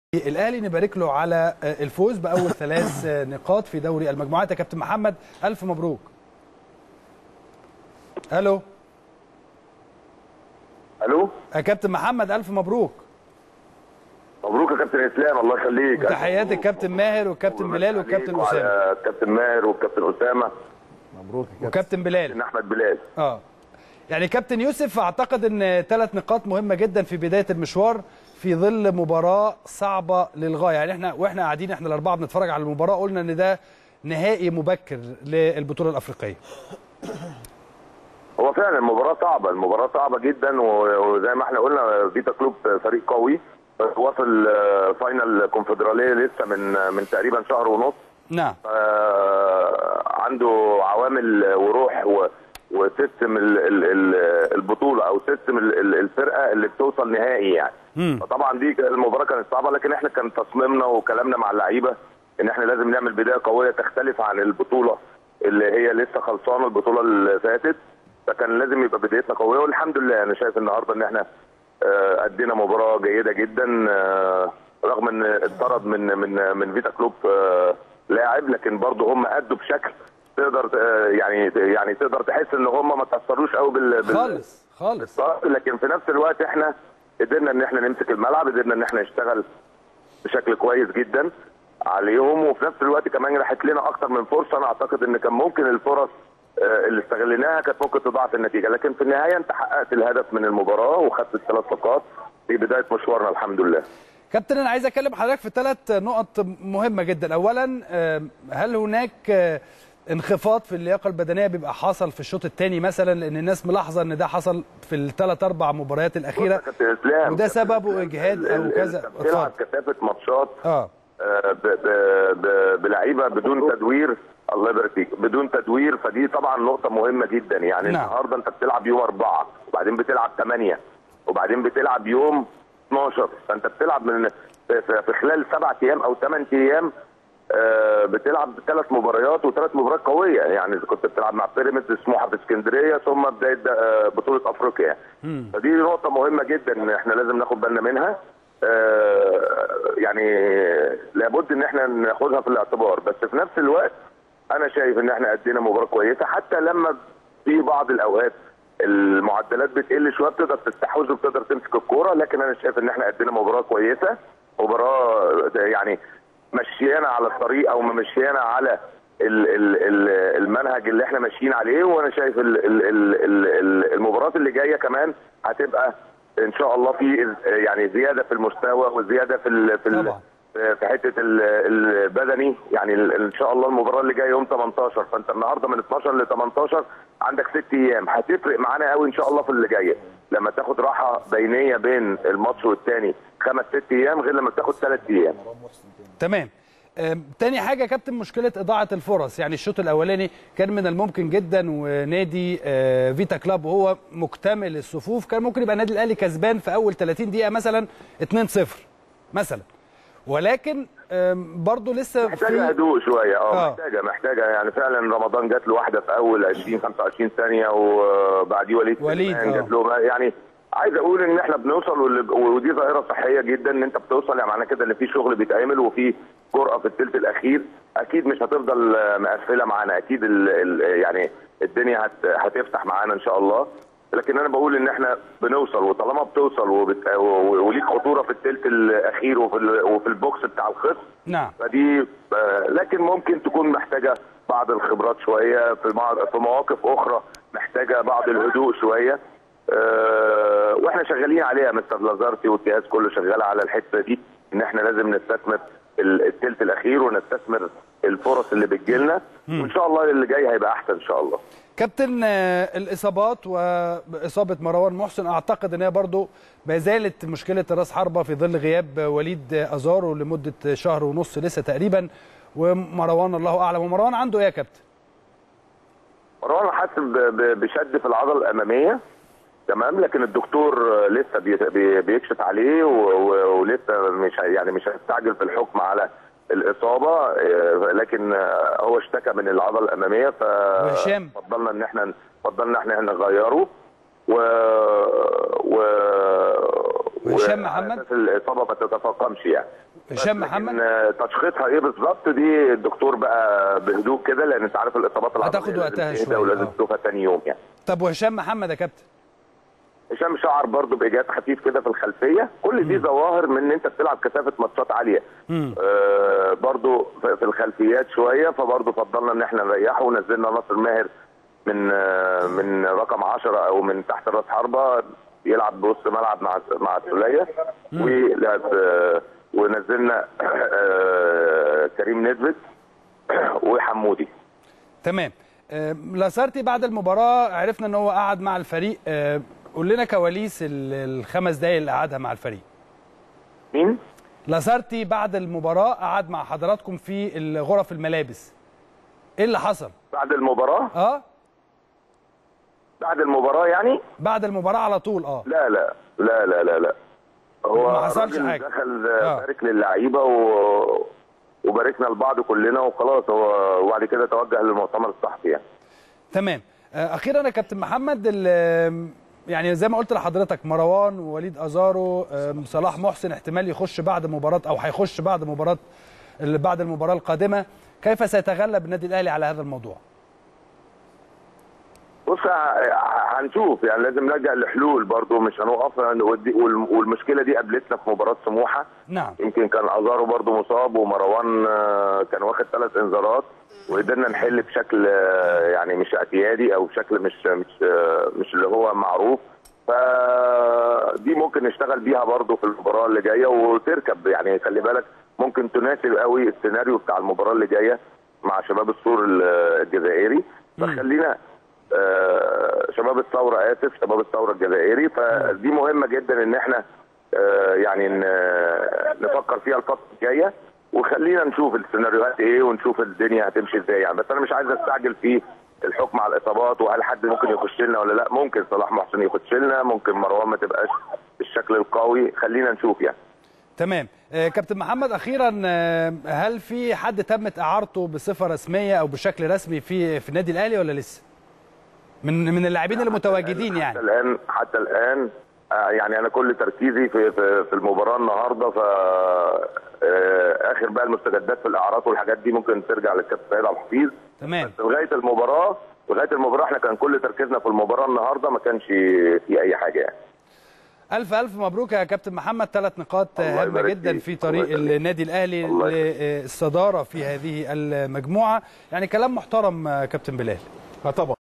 الاهلي نبارك له على الفوز باول ثلاث نقاط في دوري المجموعات يا كابتن محمد الف مبروك الو الو يا كابتن محمد الف مبروك مبروك يا كابتن اسلام الله يخليك تحياتي الكابتن ماهر والكابتن بلال والكابتن اسامه الكابتن ماهر والكابتن اسامه مبروك يا كابتن وكابتن بلال كابتن احمد بلال اه يعني كابتن يوسف اعتقد ان ثلاث نقاط مهمه جدا في بدايه المشوار في ظل مباراه صعبه للغايه يعني احنا واحنا قاعدين احنا الاربعه بنتفرج على المباراه قلنا ان ده نهائي مبكر للبطوله الافريقيه هو فعلا المباراه صعبه المباراه صعبه جدا و- وزي ما احنا قلنا فيتا كلوب فريق قوي بس واصل آه، فاينل كونفدراليه لسه من من تقريبا شهر ونص نعم آه، عنده عوامل وروح و- وسيستم ال- ال- ال- البطوله او سيستم ال- ال- الفرقه اللي بتوصل نهائي يعني مم. فطبعا دي المباراه كانت صعبه لكن احنا كان تصميمنا وكلامنا مع اللعيبه ان احنا لازم نعمل بدايه قويه تختلف عن البطوله اللي هي لسه خلصانه البطوله اللي فاتت فكان لازم يبقى بدايتنا قويه والحمد لله انا شايف النهارده ان احنا آه، ادينا مباراه جيده جدا آه، رغم ان اتطرد من من من فيتا كلوب آه، لاعب لكن برضه هم ادوا بشكل تقدر آه، يعني يعني تقدر تحس ان هم ما تاثروش قوي بال بال- خالص خالص بالظبط لكن في نفس الوقت احنا قدرنا ان احنا نمسك الملعب قدرنا ان احنا نشتغل بشكل كويس جدا عليهم وفي نفس الوقت كمان راحت لنا اكتر من فرصه انا اعتقد ان كان ممكن الفرص آه، اللي استغليناها كانت ممكن تضاعف النتيجه لكن في النهايه انت حققت الهدف من المباراه وخدت الثلاث نقاط في بدايه مشوارنا الحمد لله كابتن انا عايز اكلم حضرتك في ثلاث نقط مهمه جدا اولا آه، هل هناك آه، انخفاض في اللياقه البدنيه بيبقى حصل في الشوط الثاني مثلا لان الناس ملاحظه ان ده حصل في الثلاث اربع مباريات الاخيره كابتن اسلام وده سببه اجهاد او ال- كذا انت بتلعب كثافه ماتشات اه آه، ب- ب- ب- بلعيبه بدون تدوير الله يبارك فيك بدون تدوير فدي طبعا نقطه مهمه جدا يعني نعم. النهارده انت بتلعب يوم اربعه وبعدين بتلعب ثمانيه وبعدين بتلعب يوم 12 فانت بتلعب من في في خلال سبع ايام او ثمان ايام آه، بتلعب ثلاث مباريات وثلاث مباريات قويه يعني إذا كنت بتلعب مع بيراميدز سموحه في اسكندريه ثم بدايه ده- آه، بطوله افريقيا فدي نقطه مهمه جدا ان احنا لازم ناخد بالنا منها آه، يعني لابد ان احنا ناخدها في الاعتبار بس في نفس الوقت انا شايف ان احنا ادينا مباراه كويسه حتى لما في بعض الاوقات المعدلات بتقل شويه بتقدر تستحوذ وبتقدر تمسك الكوره لكن انا شايف ان احنا ادينا مباراه كويسه مباراه يعني مشيانا على الطريق او مشيانا على ال- ال- ال- المنهج اللي احنا ماشيين عليه وانا شايف ال- ال- ال- ال- ال- المباريات اللي جايه كمان هتبقى ان شاء الله في يعني زياده في المستوى وزياده في ال في ال طبعا. في حته ال- البدني يعني ال- ان شاء الله المباراه اللي جايه يوم 18 فانت النهارده من 12 ل 18 عندك ست ايام هتفرق معانا قوي ان شاء الله في اللي جايه لما تاخد راحه بينيه بين الماتش والتاني خمس ست ايام غير لما تاخد ثلاث ايام تمام آم، تاني حاجه يا كابتن مشكله اضاعه الفرص يعني الشوط الاولاني كان من الممكن جدا ونادي آه، فيتا كلاب وهو مكتمل الصفوف كان ممكن يبقى النادي الاهلي كسبان في اول 30 دقيقه مثلا 2-0 مثلا ولكن آم، برضو لسه محتاجه في هدوء شويه اه آه. محتاجه محتاجه يعني فعلا رمضان جات له واحده في اول 20 25 ثانيه وبعديه وليد وليد، سليمان آه. جات له يعني عايز اقول ان احنا بنوصل واللي- ودي ظاهره صحيه جدا ان انت بتوصل يعني معناه كده ان في شغل بيتعمل وفي جرأه في الثلث الاخير اكيد مش هتفضل آه، مقفله معانا اكيد ال ال يعني الدنيا هت هتفتح معانا ان شاء الله لكن انا بقول ان احنا بنوصل وطالما بتوصل وبت... و- وليك خطوره في الثلث الاخير وفي ال... وفي البوكس بتاع الخصم نعم فدي آه، لكن ممكن تكون محتاجه بعض الخبرات شويه في مع- في مواقف اخرى محتاجه بعض الهدوء شويه آه، واحنا شغالين عليها مستر لازارتي والجهاز كله شغال على الحته دي ان احنا لازم نستثمر ال- الثلث الاخير ونستثمر الفرص اللي بتجيلنا وان شاء الله اللي جاي هيبقى احسن ان شاء الله كابتن آه، الاصابات واصابه مروان محسن اعتقد ان هي برضو ما زالت مشكله راس حربه في ظل غياب وليد ازارو لمده شهر ونص لسه تقريبا ومروان الله اعلم ومروان عنده ايه يا كابتن؟ مروان حاسس ب- ب- بشد في العضله الاماميه تمام لكن الدكتور آه، لسه بي- بي- بيكشف عليه و- و- ولسه مش هي- يعني مش هيستعجل في الحكم على الاصابه آه، لكن آه، هو اشتكى من العضله الاماميه ف وهشام؟ فضلنا ان احنا فضلنا احنا نغيره و و وهشام وعلى محمد؟ أساس الاصابه ما تتفاقمش يعني هشام لكن، محمد آه، تشخيصها ايه بالظبط دي الدكتور بقى بهدوء كده لان انت عارف الاصابات العضليه هتاخد لازم وقتها تهدى شوية، ولازم آه. تشوفها ثاني يوم يعني طب وهشام محمد يا كابتن هشام شعر برضو بايجاد خفيف كده في الخلفيه كل دي ظواهر من ان انت بتلعب كثافه ماتشات عاليه مم. آه برضو في في الخلفيات شويه فبرضو فضلنا ان احنا نريحه ونزلنا ناصر ماهر من آه من رقم 10 او من تحت راس حربه يلعب بوسط ملعب مع مع السوليه ولعب آه ونزلنا آه كريم نيدفيد وحمودي تمام آه، لاسارتي بعد المباراه عرفنا ان هو قعد مع الفريق آه، قول لنا كواليس ال- الخمس دقايق اللي قعدها مع الفريق مين؟ لاسارتي بعد المباراه قعد مع حضراتكم في غرف الملابس ايه اللي حصل بعد المباراه اه بعد المباراه يعني بعد المباراه على طول اه لا لا لا لا لا لا هو ما حصلش الراجل حاجة. دخل آه. بارك للعيبه و... وباركنا لبعض كلنا وخلاص هو وبعد كده توجه للمؤتمر الصحفي يعني تمام آه، اخيرا يا كابتن محمد ال- يعني زي ما قلت لحضرتك مروان ووليد ازارو آم، صلاح محسن احتمال يخش بعد مباراه او هيخش بعد مباراه اللي بعد المباراه القادمه كيف سيتغلب النادي الاهلي على هذا الموضوع بص ه- هنشوف يعني لازم نلجا لحلول برضو مش هنوقف ودي- والم- والمشكله دي قابلتنا في مباراه سموحه نعم يمكن كان ازارو برضو مصاب ومروان آه، كان واخد ثلاث انذارات وقدرنا نحل بشكل آه، يعني مش اعتيادي او بشكل مش مش آه، مش اللي هو معروف فدي ممكن نشتغل بيها برضو في المباراه اللي جايه وتركب يعني خلي بالك ممكن تناسب قوي السيناريو بتاع المباراه اللي جايه مع شباب السور ال- الجزائري فخلينا آه، شباب الثوره اسف شباب الثوره الجزائري فدي مهمه جدا ان احنا آه، يعني ن- نفكر فيها الفتره الجايه وخلينا نشوف السيناريوهات ايه ونشوف الدنيا هتمشي ازاي يعني بس انا مش عايز استعجل في الحكم على الاصابات وهل حد ممكن يخش لنا ولا لا ممكن صلاح محسن يخش لنا ممكن مروان ما تبقاش بالشكل القوي خلينا نشوف يعني تمام آه، كابتن محمد اخيرا آه، هل في حد تمت اعارته بصفه رسميه او بشكل رسمي في في النادي الاهلي ولا لسه من من اللاعبين اللي متواجدين حتى يعني الان حتى الان آه، يعني انا كل تركيزي في في, في المباراه النهارده ف آه، اخر بقى المستجدات في الاعراض والحاجات دي ممكن ترجع للكابتن سيد عبد الحفيظ تمام بس لغايه المباراه لغايه المباراه احنا كان كل تركيزنا في المباراه النهارده ما كانش في اي حاجه يعني الف الف مبروك يا كابتن محمد ثلاث نقاط الله هامه يبارك جدا فيك. في طريق الله يخليك. النادي الاهلي الله يخليك. للصداره في هذه المجموعه يعني كلام محترم آه، كابتن بلال اه طبعا